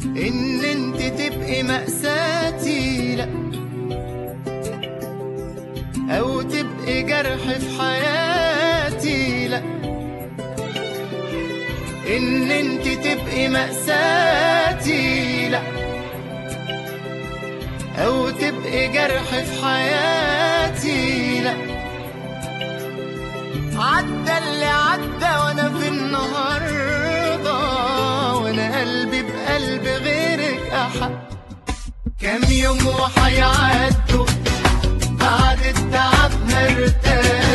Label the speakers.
Speaker 1: ان انت تبقي مأساتي لا او تبقي جرح في حياتي لا ان انت تبقي مأساتي لا او تبقي جرح في حياتي لا عدى اللي عدى وانا في النهارده وانا قلبي بقلب غيرك احق كام يوم وحيعدوا بعد التعب مرتاح